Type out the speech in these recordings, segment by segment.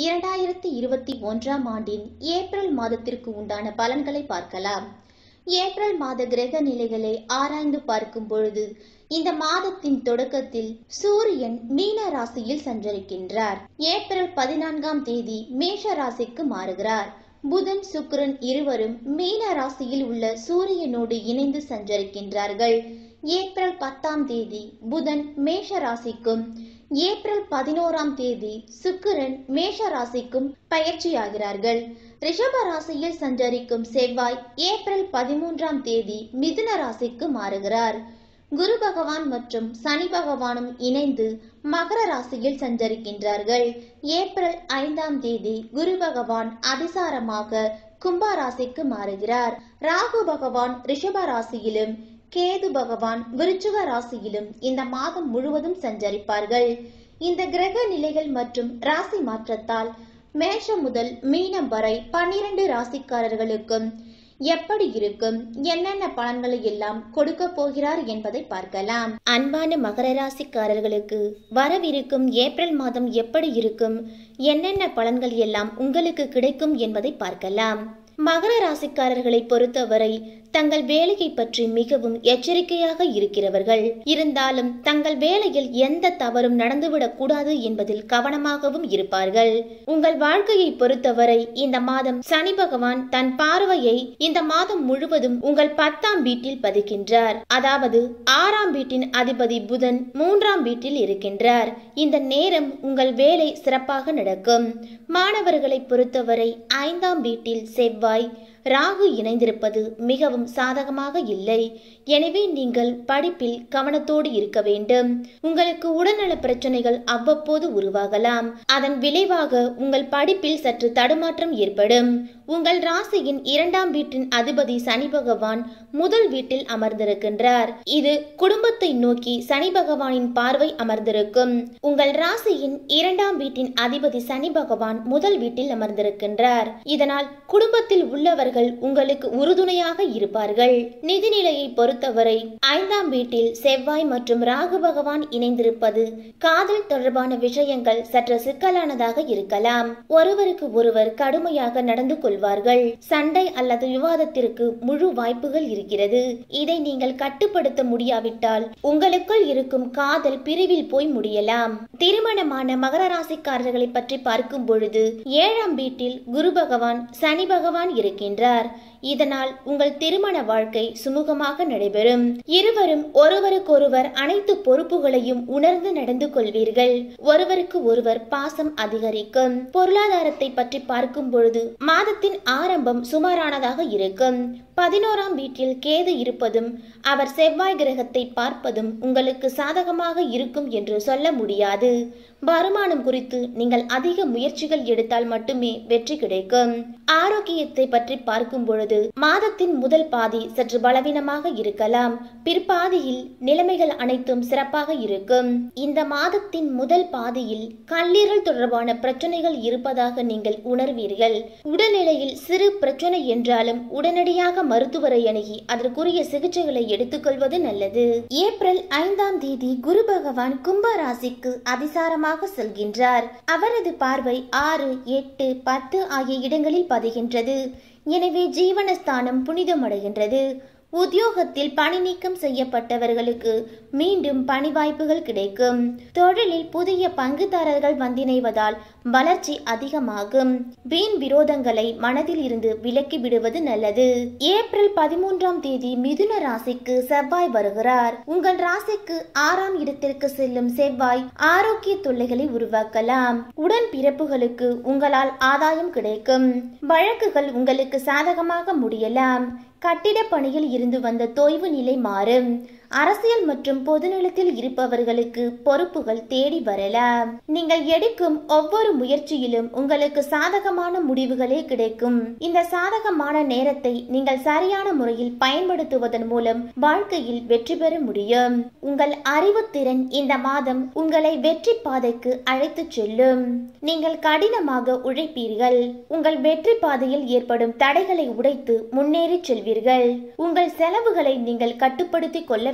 இரண்டாயிரத்தி இருபத்தி ஒன்றாம் ஆண்டின் ஏப்ரல் மாதத்திற்கு உண்டான பலன்களை பார்க்கலாம் ஏப்ரல் மாத கிரக நிலைகளை ஆராய்ந்து பார்க்கும் பொழுது இந்த மாதத்தின் தொடக்கத்தில் சூரியன் மீன ராசியில் சஞ்சரிக்கின்றார் ஏப்ரல் பதினான்காம் தேதி மேஷ ராசிக்கு மாறுகிறார் புதன் சுக்கிரன் இருவரும் மீன ராசியில் உள்ள சூரியனோடு இணைந்து சஞ்சரிக்கின்றார்கள் ஏப்ரல் பத்தாம் தேதி புதன் மேஷ ராசிக்கும் ஏப்ரல் பதினோராம் தேதி சுக்கிரன் மேஷ ராசிக்கும் பயிற்சியாகிறார்கள் ரிஷப ராசியில் சஞ்சரிக்கும் செவ்வாய் ஏப்ரல் பதிமூன்றாம் தேதி மிதுன ராசிக்கு மாறுகிறார் குரு பகவான் மற்றும் சனி பகவானும் இணைந்து மகர ராசியில் சஞ்சரிக்கின்றார்கள் ஏப்ரல் ஐந்தாம் தேதி குரு பகவான் அதிசாரமாக கும்ப ராசிக்கு மாறுகிறார் ராகு பகவான் ரிஷப ராசியிலும் கேது பகவான் விருச்சுக ராசியிலும் இந்த மாதம் முழுவதும் சஞ்சரிப்பார்கள் இந்த கிரக நிலைகள் மற்றும் ராசி மாற்றத்தால் மேஷம் முதல் மீனம் வரை பன்னிரண்டு ராசிக்காரர்களுக்கும் எப்படி இருக்கும் என்னென்ன பலன்களை எல்லாம் கொடுக்க போகிறார் என்பதை பார்க்கலாம் அன்பான மகர ராசிக்காரர்களுக்கு வரவிருக்கும் ஏப்ரல் மாதம் எப்படி இருக்கும் என்னென்ன பலன்கள் எல்லாம் உங்களுக்கு கிடைக்கும் என்பதை பார்க்கலாம் மகர ராசிக்காரர்களை பொறுத்தவரை தங்கள் வேலையை பற்றி மிகவும் எச்சரிக்கையாக இருக்கிறவர்கள் இருந்தாலும் தங்கள் வேலையில் எந்த தவறும் நடந்துவிடக் கூடாது என்பதில் கவனமாகவும் இருப்பார்கள் உங்கள் வாழ்க்கையை பொறுத்தவரை இந்த மாதம் சனி பகவான் தன் பார்வையை இந்த மாதம் முழுவதும் உங்கள் பத்தாம் வீட்டில் பதிக்கின்றார் அதாவது ஆறாம் வீட்டின் அதிபதி புதன் மூன்றாம் வீட்டில் இருக்கின்றார் இந்த நேரம் உங்கள் வேலை சிறப்பாக நடக்கும் மாணவர்களை பொறுத்தவரை ஐந்தாம் வீட்டில் செவ்வாய் ராகு இணைந்திருப்பது மிகவும் சாதகமாக இல்லை எனவே நீங்கள் படிப்பில் கவனத்தோடு இருக்க வேண்டும் உங்களுக்கு உடல்நல பிரச்சனைகள் அவ்வப்போது உருவாகலாம் அதன் விளைவாக உங்கள் படிப்பில் சற்று தடுமாற்றம் ஏற்படும் உங்கள் ராசியின் இரண்டாம் வீட்டின் அதிபதி சனி பகவான் முதல் வீட்டில் அமர்ந்திருக்கின்றார் இது குடும்பத்தை நோக்கி சனி பகவானின் பார்வை அமர்ந்திருக்கும் உங்கள் ராசியின் இரண்டாம் வீட்டின் அதிபதி சனி பகவான் முதல் வீட்டில் அமர்ந்திருக்கின்றார் இதனால் குடும்பத்தில் உள்ளவர்கள் உங்களுக்கு உறுதுணையாக இருப்பார்கள் நிதிநிலையை பொறுத்தவரை ஐந்தாம் வீட்டில் செவ்வாய் மற்றும் ராகு பகவான் இணைந்திருப்பது காதல் தொடர்பான விஷயங்கள் சற்று சிக்கலானதாக இருக்கலாம் ஒருவருக்கு ஒருவர் கடுமையாக நடந்து கொள்வார்கள் சண்டை அல்லது விவாதத்திற்கு முழு வாய்ப்புகள் இருக்கிறது இதை நீங்கள் கட்டுப்படுத்த முடியாவிட்டால் உங்களுக்குள் இருக்கும் காதல் பிரிவில் போய் முடியலாம் திருமணமான மகர ராசிக்காரர்களை பற்றி பார்க்கும் பொழுது ஏழாம் வீட்டில் குரு பகவான் சனி பகவான் இருக்கின்றார் இதனால் உங்கள் திருமண வாழ்க்கை சுமூகமாக நடைபெறும் இருவரும் ஒருவருக்கொருவர் அனைத்து பொறுப்புகளையும் உணர்ந்து நடந்து கொள்வீர்கள் ஒருவருக்கு ஒருவர் பாசம் அதிகரிக்கும் பொருளாதாரத்தை பற்றி பார்க்கும் பொழுது மாதத்தின் ஆரம்பம் சுமாரானதாக இருக்கும் பதினோராம் வீட்டில் கேது இருப்பதும் அவர் செவ்வாய் கிரகத்தை பார்ப்பதும் உங்களுக்கு சாதகமாக இருக்கும் என்று சொல்ல முடியாது வருமானம் குறித்து நீங்கள் அதிக முயற்சிகள் எடுத்தால் மட்டுமே வெற்றி கிடைக்கும் ஆரோக்கியத்தை பற்றி பார்க்கும் பொழுது மாதத்தின் முதல் பாதி சற்று பலவீனமாக இருக்கலாம் பிற்பாதியில் நிலைமைகள் அனைத்தும் சிறப்பாக இருக்கும் இந்த மாதத்தின் முதல் பாதியில் கல்லீரல் தொடர்பான பிரச்சனைகள் இருப்பதாக நீங்கள் உணர்வீர்கள் உடல்நிலையில் சிறு பிரச்சனை என்றாலும் உடனடியாக மருத்துவரை அணுகி அதற்குரிய சிகிச்சைகளை எடுத்துக்கொள்வது நல்லது ஏப்ரல் ஐந்தாம் தேதி குரு பகவான் கும்ப ராசிக்கு அதிசாரமாக செல்கின்றார் அவரது பார்வை ஆறு எட்டு பத்து ஆகிய இடங்களில் பதிகின்றது எனவே ஜீவனஸ்தானம் புனிதமடைகின்றது உத்தியோகத்தில் பணி நீக்கம் செய்யப்பட்டவர்களுக்கு மீண்டும் பணி வாய்ப்புகள் கிடைக்கும் தொழிலில் புதிய பங்குதாரர்கள் வந்திணைவதால் வளர்ச்சி அதிகமாகும் வீண் விரோதங்களை மனதில் இருந்து விலக்கி விடுவது நல்லது ஏப்ரல் பதிமூன்றாம் தேதி மிதுன ராசிக்கு செவ்வாய் வருகிறார் உங்கள் ராசிக்கு ஆறாம் இடத்திற்கு செல்லும் செவ்வாய் ஆரோக்கிய தொல்லைகளை உருவாக்கலாம் உடன் பிறப்புகளுக்கு உங்களால் ஆதாயம் கிடைக்கும் வழக்குகள் உங்களுக்கு சாதகமாக முடியலாம் கட்டிட பணியில் இருந்து வந்த தொய்வு நிலை மாறும் அரசியல் மற்றும் பொதுநலத்தில் இருப்பவர்களுக்கு பொறுப்புகள் தேடி வரலாம் நீங்கள் எடுக்கும் ஒவ்வொரு முயற்சியிலும் உங்களுக்கு சாதகமான முடிவுகளே கிடைக்கும் இந்த சாதகமான நேரத்தை நீங்கள் சரியான முறையில் பயன்படுத்துவதன் மூலம் வாழ்க்கையில் வெற்றி பெற முடியும் உங்கள் அறிவுத்திறன் இந்த மாதம் உங்களை வெற்றி பாதைக்கு அழைத்துச் செல்லும் நீங்கள் கடினமாக உழைப்பீர்கள் உங்கள் வெற்றி பாதையில் ஏற்படும் தடைகளை உடைத்து முன்னேறி செல்வீர்கள் உங்கள் செலவுகளை நீங்கள் கட்டுப்படுத்திக் கொள்ள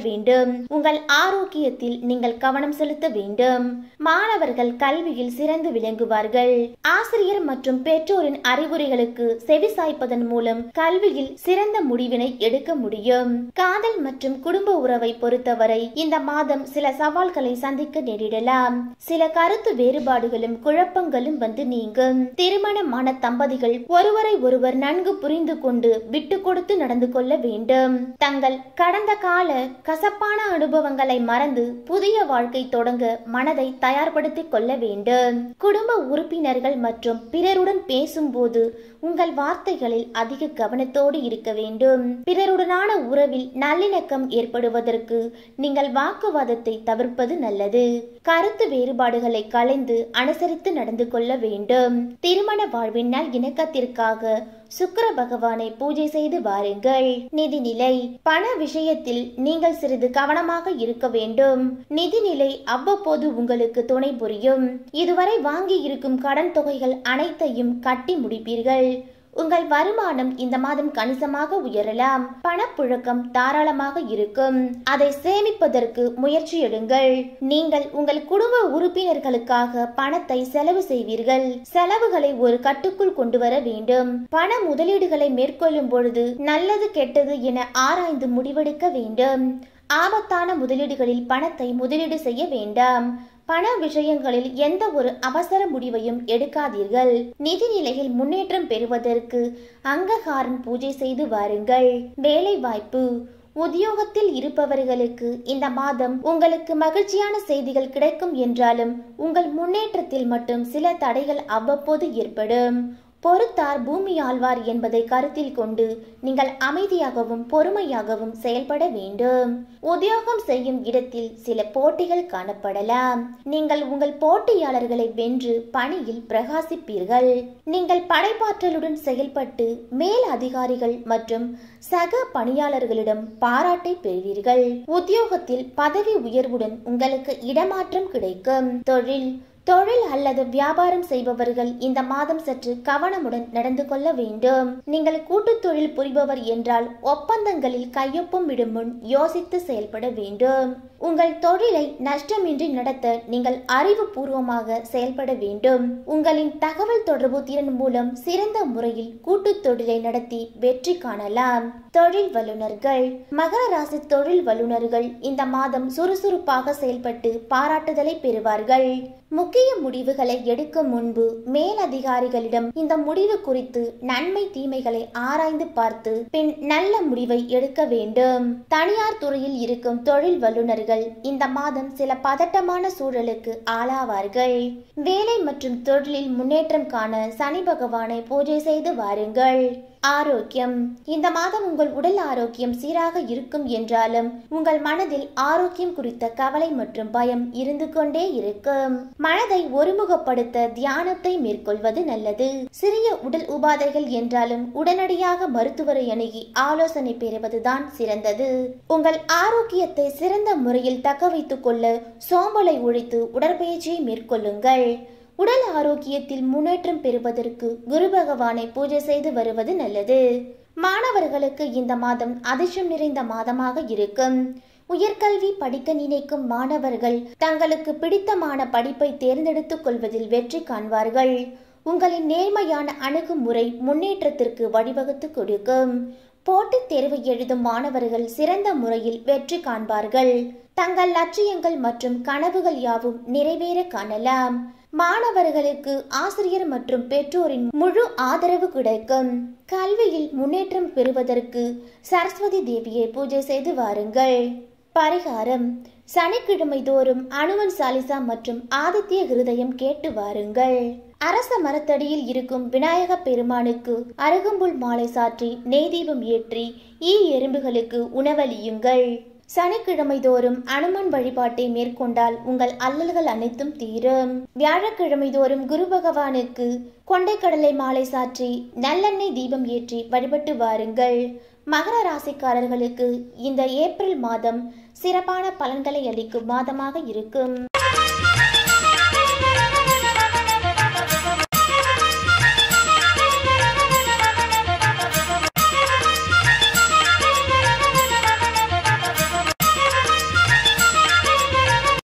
வேண்டும் உங்கள் ஆரோக்கியத்தில் நீங்கள் கவனம் செலுத்த வேண்டும் மாணவர்கள் கல்வியில் சிறந்து விளங்குவார்கள் ஆசிரியர் மற்றும் பெற்றோரின் அறிவுரைகளுக்கு செவிசாய்ப்பதன் மூலம் கல்வியில் சிறந்த முடிவினை எடுக்க முடியும் காதல் மற்றும் குடும்ப உறவை பொறுத்தவரை இந்த மாதம் சில சவால்களை சந்திக்க நேரிடலாம் சில கருத்து வேறுபாடுகளும் குழப்பங்களும் வந்து நீங்கும் திருமணமான தம்பதிகள் ஒருவரை ஒருவர் நன்கு புரிந்து கொண்டு விட்டு கொடுத்து நடந்து கொள்ள வேண்டும் தங்கள் கடந்த கால கசப்பான அனுபவங்களை மறந்து புதிய வாழ்க்கை தொடங்க மனதை தயார்படுத்திக் கொள்ள வேண்டும் குடும்ப உறுப்பினர்கள் மற்றும் பிறருடன் பேசும்போது உங்கள் வார்த்தைகளில் அதிக கவனத்தோடு இருக்க வேண்டும் பிறருடனான உறவில் நல்லிணக்கம் ஏற்படுவதற்கு நீங்கள் வாக்குவாதத்தை தவிர்ப்பது நல்லது கருத்து வேறுபாடுகளை கலைந்து அனுசரித்து நடந்து கொள்ள வேண்டும் திருமண வாழ்வின் நல் இணக்கத்திற்காக சுக்கிர பகவானை பூஜை செய்து வாருங்கள் நிதிநிலை பண விஷயத்தில் நீங்கள் சிறிது கவனமாக இருக்க வேண்டும் நிதிநிலை அவ்வப்போது உங்களுக்கு துணை புரியும் இதுவரை வாங்கி இருக்கும் கடன் தொகைகள் அனைத்தையும் கட்டி முடிப்பீர்கள் உங்கள் வருமானம் இந்த மாதம் கணிசமாக உயரலாம் பணப்புழக்கம் தாராளமாக இருக்கும் அதை சேமிப்பதற்கு முயற்சி எடுங்கள் நீங்கள் உங்கள் குடும்ப உறுப்பினர்களுக்காக பணத்தை செலவு செய்வீர்கள் செலவுகளை ஒரு கட்டுக்குள் கொண்டு வர வேண்டும் பண முதலீடுகளை மேற்கொள்ளும் பொழுது நல்லது கெட்டது என ஆராய்ந்து முடிவெடுக்க வேண்டும் ஆபத்தான முதலீடுகளில் பணத்தை முதலீடு செய்ய வேண்டாம் பண விஷயங்களில் எந்த ஒரு அவசர முடிவையும் எடுக்காதீர்கள் நிதி நிலையில் முன்னேற்றம் பெறுவதற்கு அங்ககாரன் பூஜை செய்து வாருங்கள் வேலை வாய்ப்பு உத்தியோகத்தில் இருப்பவர்களுக்கு இந்த மாதம் உங்களுக்கு மகிழ்ச்சியான செய்திகள் கிடைக்கும் என்றாலும் உங்கள் முன்னேற்றத்தில் மட்டும் சில தடைகள் அவ்வப்போது ஏற்படும் பொறுத்தார் பூமி ஆழ்வார் என்பதை கருத்தில் கொண்டு நீங்கள் அமைதியாகவும் பொறுமையாகவும் செயல்பட வேண்டும் உத்தியோகம் செய்யும் இடத்தில் சில போட்டிகள் காணப்படலாம் நீங்கள் உங்கள் போட்டியாளர்களை வென்று பணியில் பிரகாசிப்பீர்கள் நீங்கள் படைப்பாற்றலுடன் செயல்பட்டு மேல் அதிகாரிகள் மற்றும் சக பணியாளர்களிடம் பாராட்டை பெறுவீர்கள் உத்தியோகத்தில் பதவி உயர்வுடன் உங்களுக்கு இடமாற்றம் கிடைக்கும் தொழில் தொழில் அல்லது வியாபாரம் செய்பவர்கள் இந்த மாதம் சற்று கவனமுடன் நடந்து கொள்ள வேண்டும் நீங்கள் கூட்டு தொழில் புரிபவர் என்றால் ஒப்பந்தங்களில் கையொப்பம் இடும் முன் யோசித்து செயல்பட வேண்டும் உங்கள் தொழிலை நஷ்டமின்றி நடத்த நீங்கள் அறிவுபூர்வமாக செயல்பட வேண்டும் உங்களின் தகவல் தொடர்பு திறன் மூலம் சிறந்த முறையில் கூட்டு தொழிலை நடத்தி வெற்றி காணலாம் தொழில் வல்லுநர்கள் மகர ராசி தொழில் வல்லுநர்கள் இந்த மாதம் சுறுசுறுப்பாக செயல்பட்டு பாராட்டுதலை பெறுவார்கள் முக்கிய முடிவுகளை எடுக்கும் முன்பு மேலதிகாரிகளிடம் இந்த முடிவு குறித்து நன்மை தீமைகளை ஆராய்ந்து பார்த்து பின் நல்ல முடிவை எடுக்க வேண்டும் தனியார் துறையில் இருக்கும் தொழில் வல்லுநர்கள் இந்த மாதம் சில பதட்டமான சூழலுக்கு ஆளாவார்கள் வேலை மற்றும் தொழிலில் முன்னேற்றம் காண சனி பகவானை பூஜை செய்து வாருங்கள் ஆரோக்கியம் இந்த மாதம் உங்கள் உடல் ஆரோக்கியம் சீராக இருக்கும் என்றாலும் உங்கள் மனதில் ஆரோக்கியம் குறித்த கவலை மற்றும் பயம் இருந்து கொண்டே இருக்கும் மனதை ஒருமுகப்படுத்த தியானத்தை மேற்கொள்வது நல்லது சிறிய உடல் உபாதைகள் என்றாலும் உடனடியாக மருத்துவரை அணுகி ஆலோசனை பெறுவதுதான் சிறந்தது உங்கள் ஆரோக்கியத்தை சிறந்த முறையில் தக்க வைத்துக் கொள்ள சோம்பலை ஒழித்து உடற்பயிற்சியை மேற்கொள்ளுங்கள் உடல் ஆரோக்கியத்தில் முன்னேற்றம் பெறுவதற்கு குரு பகவானை பூஜை செய்து வருவது நல்லது மாணவர்களுக்கு இந்த மாதம் அதிர்ஷ்டம் நிறைந்த மாதமாக இருக்கும் உயர்கல்வி படிக்க நினைக்கும் மாணவர்கள் தங்களுக்கு பிடித்தமான படிப்பை தேர்ந்தெடுத்துக் கொள்வதில் வெற்றி காண்பார்கள் உங்களின் நேர்மையான அணுகுமுறை முன்னேற்றத்திற்கு வழிவகுத்து கொடுக்கும் போட்டித் தேர்வு எழுதும் மாணவர்கள் சிறந்த முறையில் வெற்றி காண்பார்கள் தங்கள் லட்சியங்கள் மற்றும் கனவுகள் யாவும் நிறைவேற காணலாம் மாணவர்களுக்கு ஆசிரியர் மற்றும் பெற்றோரின் முழு ஆதரவு கிடைக்கும் கல்வியில் முன்னேற்றம் பெறுவதற்கு சரஸ்வதி தேவியை பூஜை செய்து வாருங்கள் பரிகாரம் சனிக்கிழமை தோறும் அனுமன் சாலிசா மற்றும் ஆதித்ய ஹிருதயம் கேட்டு வாருங்கள் அரச மரத்தடியில் இருக்கும் விநாயக பெருமானுக்கு அருகம்புல் மாலை சாற்றி நெய் தீபம் ஏற்றி ஈ எறும்புகளுக்கு உணவளியுங்கள் சனிக்கிழமை தோறும் அனுமன் வழிபாட்டை மேற்கொண்டால் உங்கள் அல்லல்கள் அனைத்தும் தீரும் வியாழக்கிழமை தோறும் குரு பகவானுக்கு கொண்டைக்கடலை மாலை சாற்றி நல்லெண்ணெய் தீபம் ஏற்றி வழிபட்டு வாருங்கள் மகர ராசிக்காரர்களுக்கு இந்த ஏப்ரல் மாதம் சிறப்பான பலன்களை அளிக்கும் மாதமாக இருக்கும்